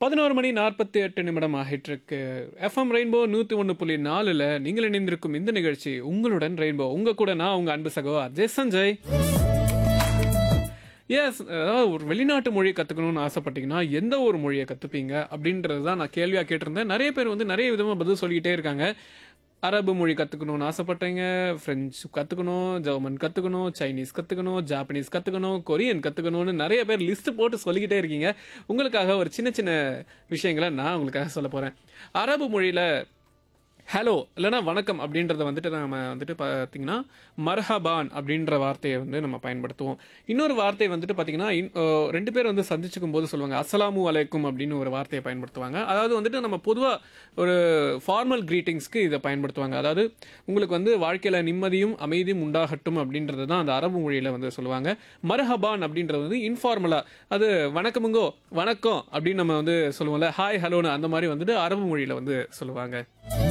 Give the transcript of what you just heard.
பதினோரு மணி நாற்பத்தி எட்டு நிமிடம் ஆகிட்டிருக்கு எஃப்எம் ரெயின்போ நூற்றி ஒன்று புள்ளி நாலில் நீங்கள் இணைந்திருக்கும் இந்த நிகழ்ச்சி உங்களுடன் ரெயின்போ உங்கள் கூட நான் உங்கள் அன்பு சகோ அஜய் சஞ்சய் எஸ் அதாவது ஒரு வெளிநாட்டு மொழியை கற்றுக்கணும்னு ஆசைப்பட்டீங்கன்னா எந்த ஒரு மொழியை கற்றுப்பீங்க அப்படின்றது தான் நான் கேள்வியாக கேட்டிருந்தேன் நிறைய பேர் வந்து நிறைய விதமாக பதில் சொல்லிக்கிட்டே இருக்காங்க அரபு மொழி கற்றுக்கணும்னு ஆசைப்பட்டீங்க ஃப்ரெஞ்சு கற்றுக்கணும் ஜெர்மன் கற்றுக்கணும் சைனீஸ் கற்றுக்கணும் ஜாப்பனீஸ் கற்றுக்கணும் கொரியன் கற்றுக்கணும்னு நிறைய பேர் லிஸ்ட் போட்டு சொல்லிக்கிட்டே இருக்கீங்க உங்களுக்காக ஒரு சின்ன சின்ன விஷயங்களை நான் உங்களுக்காக சொல்ல போகிறேன் அரபு மொழியில் ஹலோ இல்லைனா வணக்கம் அப்படின்றத வந்துட்டு நம்ம வந்துட்டு பார்த்தீங்கன்னா மர்ஹபான் அப்படின்ற வார்த்தையை வந்து நம்ம பயன்படுத்துவோம் இன்னொரு வார்த்தை வந்துட்டு பார்த்தீங்கன்னா இன்- அஹ் ரெண்டு பேர் வந்து சந்திச்சுக்கும் போது சொல்லுவாங்க அஸ்ஸலாமு அலைக்கும் அப்படின்னு ஒரு வார்த்தையை பயன்படுத்துவாங்க அதாவது வந்துட்டு நம்ம பொதுவாக ஒரு ஃபார்மல் க்ரீட்டிங்ஸ்க்கு இதை பயன்படுத்துவாங்க அதாவது உங்களுக்கு வந்து வாழ்க்கையில் நிம்மதியும் அமைதியும் உண்டாகட்டும் அப்படின்றது தான் அந்த அரபு மொழியில் வந்து சொல்லுவாங்க மர்ஹபான் அப்படின்றது வந்து இன்ஃபார்மலாக அது வணக்கமுங்கோ வணக்கம் அப்படின்னு நம்ம வந்து சொல்லுவோம்ல ஹாய் ஹலோன்னு அந்த மாதிரி வந்துட்டு அரபு மொழியில் வந்து சொல்லுவாங்க